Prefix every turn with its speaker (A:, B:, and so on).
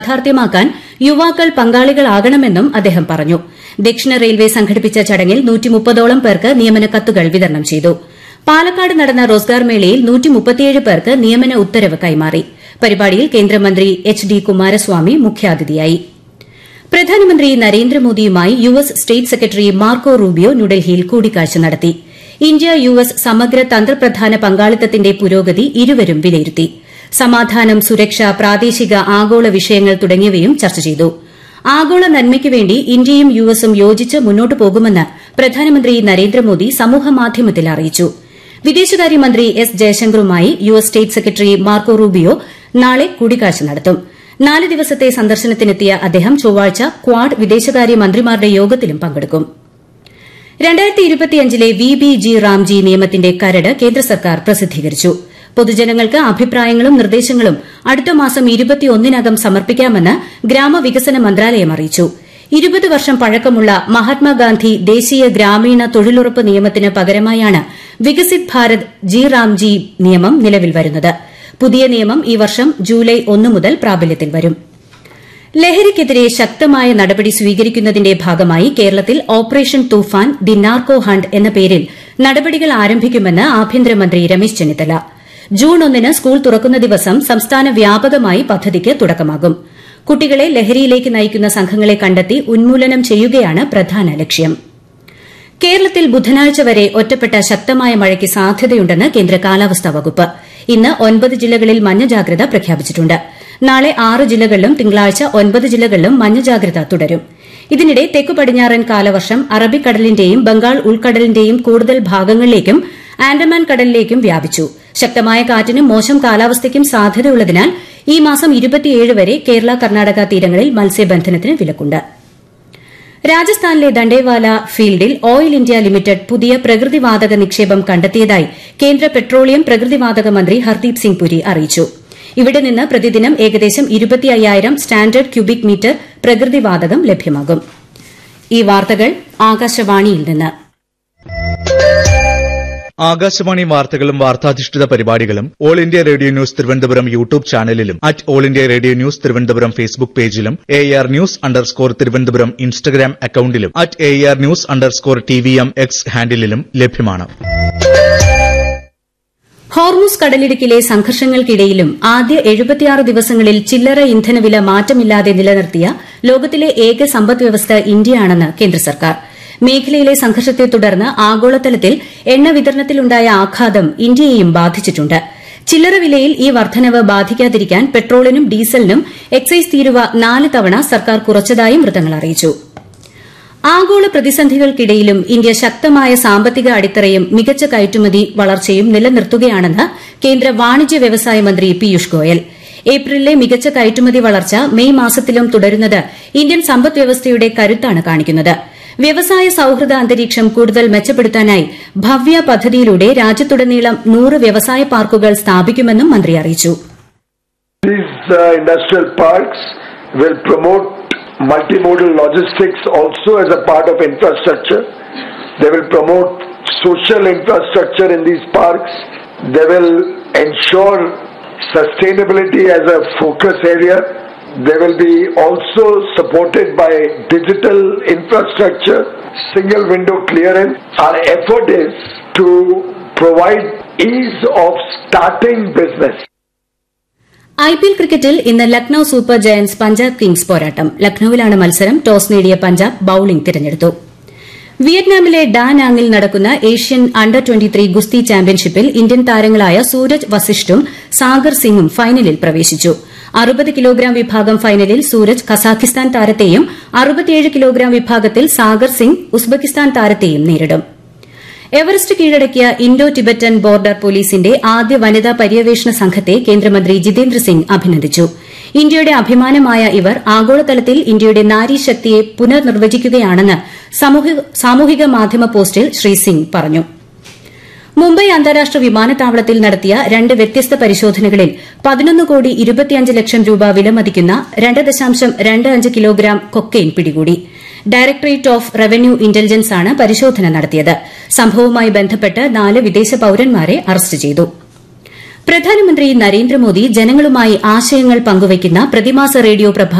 A: യാഥാർത്ഥ്യമാക്കാൻ യുവാക്കൾ പങ്കാളികളാകണമെന്നും അദ്ദേഹം പറഞ്ഞു ദക്ഷിണ റെയിൽവേ സംഘടിപ്പിച്ച ചടങ്ങിൽ നൂറ്റിമുപ്പതോളം പേർക്ക് നിയമന കത്തുകൾ വിതരണം ചെയ്തു പാലക്കാട് നടന്ന റോസ്ഗാർ മേളയിൽ പേർക്ക് നിയമന ഉത്തരവ് കൈമാറി പരിപാടിയിൽ കേന്ദ്രമന്ത്രി എച്ച് ഡി കുമാരസ്വാമി മുഖ്യാതിഥിയായി പ്രധാനമന്ത്രി നരേന്ദ്രമോദിയുമായി U S state secretary Marco Rubio ന്യൂഡൽഹിയിൽ കൂടിക്കാഴ്ച നടത്തി ഇന്ത്യ യു എസ് സമഗ്ര തന്ത്രപ്രധാന പങ്കാളിത്തത്തിന്റെ പുരോഗതി ഇരുവരും വിലയിരുത്തി സമാധാനം സുരക്ഷ പ്രാദേശിക ആഗോള വിഷയങ്ങൾ തുടങ്ങിയവയും ചർച്ച ചെയ്തു ആഗോള നന്മയ്ക്കുവേണ്ടി ഇന്ത്യയും യു എസും യോജിച്ച് മുന്നോട്ടു പോകുമെന്ന് പ്രധാനമന്ത്രി നരേന്ദ്രമോദി സമൂഹമാധ്യമത്തിൽ അറിയിച്ചു വിദേശകാര്യമന്ത്രി എസ് ജയശങ്കറുമായി U S state secretary Marco Rubio നാളെ കൂടിക്കാഴ്ച നടത്തും നാല് ദിവസത്തെ സന്ദർശനത്തിനെത്തിയ അദ്ദേഹം ചൊവ്വാഴ്ച ക്വാഡ് വിദേശകാര്യ മന്ത്രിമാരുടെ യോഗത്തിലും പങ്കെടുക്കും ലെ വി ബി ജി റാംജി നിയമത്തിന്റെ കരട് കേന്ദ്ര സർക്കാർ പ്രസിദ്ധീകരിച്ചു പൊതുജനങ്ങൾക്ക് അഭിപ്രായങ്ങളും നിർദ്ദേശങ്ങളും അടുത്ത മാസം ഇരുപത്തിയൊന്നിനകം സമർപ്പിക്കാമെന്ന് ഗ്രാമവികസന മന്ത്രാലയം അറിയിച്ചു ഇരുപത് വർഷം പഴക്കമുള്ള മഹാത്മാഗാന്ധി ദേശീയ ഗ്രാമീണ തൊഴിലുറപ്പ് നിയമത്തിന് പകരമായാണ് വികസിത് ഭാരത് ജി റാംജി നിയമം നിലവിൽ വരുന്നത് പുതിയ നിയമം ഈ വർഷം ജൂലൈ ഒന്ന് മുതൽ പ്രാബല്യത്തിൽ വരും ലഹരിക്കെതിരെ ശക്തമായ നടപടി സ്വീകരിക്കുന്നതിന്റെ ഭാഗമായി കേരളത്തിൽ operation Toofan the narco hunt എന്ന പേരിൽ നടപടികൾ ആരംഭിക്കുമെന്ന് ആഭ്യന്തരമന്ത്രി രമേശ് ചെന്നിത്തല ജൂൺ ഒന്നിന് സ്കൂൾ തുറക്കുന്ന ദിവസം സംസ്ഥാന വ്യാപകമായി പദ്ധതിക്ക് തുടക്കമാകും കുട്ടികളെ ലഹരിയിലേക്ക് നയിക്കുന്ന സംഘങ്ങളെ കണ്ടെത്തി ഉന്മൂലനം ചെയ്യുകയാണ് പ്രധാന ലക്ഷ്യം കേരളത്തിൽ ബുധനാഴ്ച വരെ ഒറ്റപ്പെട്ട ശക്തമായ മഴയ്ക്ക് സാധ്യതയുണ്ടെന്ന് കേന്ദ്ര കാലാവസ്ഥാ വകുപ്പ് ഇന്ന് ഒൻപത് ജില്ലകളിൽ മഞ്ഞ ജാഗ്രത പ്രഖ്യാപിച്ചിട്ടുണ്ട് നാളെ ആറ് ജില്ലകളിലും തിങ്കളാഴ്ച ഒൻപത് ജില്ലകളിലും മഞ്ഞ ജാഗ്രത തുടരും ഇതിനിടെ തെക്കു പടിഞ്ഞാറൻ കാലവർഷം അറബിക്കടലിന്റെയും ബംഗാൾ ഉൾക്കടലിന്റെയും കൂടുതൽ ഭാഗങ്ങളിലേക്കും ആൻഡമാൻ കടലിലേക്കും വ്യാപിച്ചു ശക്തമായ കാറ്റിനും മോശം കാലാവസ്ഥയ്ക്കും സാധ്യതയുള്ളതിനാൽ ഈ മാസം വരെ കേരള കർണാടക തീരങ്ങളിൽ മത്സ്യബന്ധനത്തിന് വിലക്കുണ്ട് രാജസ്ഥാനിലെ ദണ്ഡേവാല ഫീൽഡിൽ ഓയിൽ ഇന്ത്യ ലിമിറ്റഡ് പുതിയ പ്രകൃതിവാതക നിക്ഷേപം കണ്ടെത്തിയതായി കേന്ദ്ര പെട്രോളിയം പ്രകൃതിവാതക മന്ത്രി ഹർദീപ് സിംഗ് പുരി അറിയിച്ചു ഇവിടെ നിന്ന് പ്രതിദിനം ഏകദേശം ഇരുപത്തിയ്യായിരം സ്റ്റാൻഡേർഡ് ക്യൂബിക് മീറ്റർ പ്രകൃതിവാതകം ലഭ്യമാകും ഈ വാർത്തകൾ ആകാശവാണിയിൽ നിന്ന്
B: ആകാശവാണി വാർത്തകളും വാർത്താധിഷ്ഠിത പരിപാടികളും all India radio news Thiruvananthapuram YouTube ചാനലിലും at all India radio news Thiruvananthapuram Facebook പേജിലും A R news underscore Thiruvananthapuram Instagram അക്കൌണ്ടിലും at A R news underscore T V M X ഹാൻഡിലും ലഭ്യമാണ്
A: ഹോർമുസ് കടലിടുക്കിലെ സംഘർഷങ്ങൾക്കിടയിലും ആദ്യ എഴുപത്തിയാറ് ദിവസങ്ങളിൽ ചില്ലറ ഇന്ധനവില മാറ്റമില്ലാതെ നിലനിർത്തിയ ലോകത്തിലെ ഏക സമ്പദ്വ്യവസ്ഥ ഇന്ത്യയാണെന്ന് കേന്ദ്ര സർക്കാർ മേഖലയിലെ സംഘർഷത്തെ തുടർന്ന് ആഗോളതലത്തിൽ എണ്ണ വിതരണത്തിലുണ്ടായ ആഘാതം ഇന്ത്യയെയും ബാധിച്ചിട്ടുണ്ട് ചില്ലറ വിലയിൽ ഈ വർധനവ് ബാധിക്കാതിരിക്കാൻ പെട്രോളിനും ഡീസലിനും എക്സൈസ് തീരുവ നാല് തവണ സർക്കാർ കുറച്ചതായും വൃത്തങ്ങൾ അറിയിച്ചു ആഗോള പ്രതിസന്ധികൾക്കിടയിലും ഇന്ത്യ ശക്തമായ സാമ്പത്തിക അടിത്തറയും മികച്ച കയറ്റുമതി വളർച്ചയും നിലനിർത്തുകയാണെന്ന് കേന്ദ്ര വാണിജ്യ വ്യവസായ മന്ത്രി പീയൂഷ് ഗോയൽ ഏപ്രിലിലെ മികച്ച കയറ്റുമതി വളർച്ച മെയ് മാസത്തിലും തുടരുന്നത് ഇന്ത്യൻ സമ്പദ്വ്യവസ്ഥയുടെ കരുത്താണ് കാണിക്കുന്നത് വ്യവസായ സൌഹൃദ അന്തരീക്ഷം കൂടുതൽ മെച്ചപ്പെടുത്താനായി ഭവ്യ പദ്ധതിയിലൂടെ രാജ്യത്തുടനീളം നൂറ് വ്യവസായ പാർക്കുകൾ സ്ഥാപിക്കുമെന്നും മന്ത്രി അറിയിച്ചു
C: These uh, industrial parks will promote multimodal logistics also as a part of infrastructure. They will promote social infrastructure in these parks. They will ensure sustainability as a focus area. They will be also supported by digital infrastructure, single window clearance. Our effort is to provide ease of starting business.
A: I P L ക്രിക്കറ്റിൽ ഇന്ന് Lucknow super giants Punjab kings പോരാട്ടം ലക്നൌവിലാണ് മത്സരം toss നേടിയ Punjab bowling തിരഞ്ഞെടുത്തു വിയറ്റ്നാമിലെ ഡാനാങ്ങിൽ നടക്കുന്ന Asian under twenty ഗുസ്തി ചാമ്പ്യൻഷിപ്പിൽ ഇന്ത്യൻ താരങ്ങളായ സൂരജ് വസിഷ്ഠും സാഗർ സിംഗും ഫൈനലിൽ പ്രവേശിച്ചു അറുപത് കിലോഗ്രാം വിഭാഗം ഫൈനലിൽ സൂരജ് കസാഖിസ്ഥാൻ താരത്തെയും അറുപത്തിയേഴ് കിലോഗ്രാം വിഭാഗത്തിൽ സാഗർ സിംഗ് ഉസ്ബെക്കിസ്ഥാൻ താരത്തെയും നേരിടും എവറസ്റ്റ് കീഴടക്കിയ ഇൻഡോ ടിബറ്റൻ ബോർഡർ പോലീസിന്റെ ആദ്യ വനിതാ പര്യവേഷണ സംഘത്തെ കേന്ദ്രമന്ത്രി ജിതേന്ദ്ര സിംഗ് അഭിനന്ദിച്ചു ഇന്ത്യയുടെ അഭിമാനമായ ഇവർ ആഗോളതലത്തിൽ ഇന്ത്യയുടെ നാരീശക്തിയെ പുനർനിർവചിക്കുകയാണെന്ന് സാമൂഹിക മാധ്യമ പോസ്റ്റിൽ ശ്രീ സിംഗ് പറഞ്ഞു മുംബൈ അന്താരാഷ്ട്ര വിമാനത്താവളത്തിൽ നടത്തിയ രണ്ട് വ്യത്യസ്ത പരിശോധനകളിൽ പതിനൊന്ന് കോടി ഇരുപത്തിയഞ്ച് ലക്ഷം രൂപ വിലമതിക്കുന്ന രണ്ട് ദശാംശം രണ്ട് അഞ്ച് കിലോഗ്രാം കൊക്കെയ്ൻ പിടികൂടി ഡയറക്ടറേറ്റ് ഓഫ് റവന്യൂ ഇന്റലിജൻസ് ആണ് പരിശോധന നടത്തിയത് സംഭവവുമായി ബന്ധപ്പെട്ട് നാല് വിദേശ പൌരന്മാരെ അറസ്റ്റ് ചെയ്തു പ്രധാനമന്ത്രി നരേന്ദ്രമോദി ജനങ്ങളുമായി ആശയങ്ങൾ പങ്കുവയ്ക്കുന്ന പ്രതിമാസ റേഡിയോ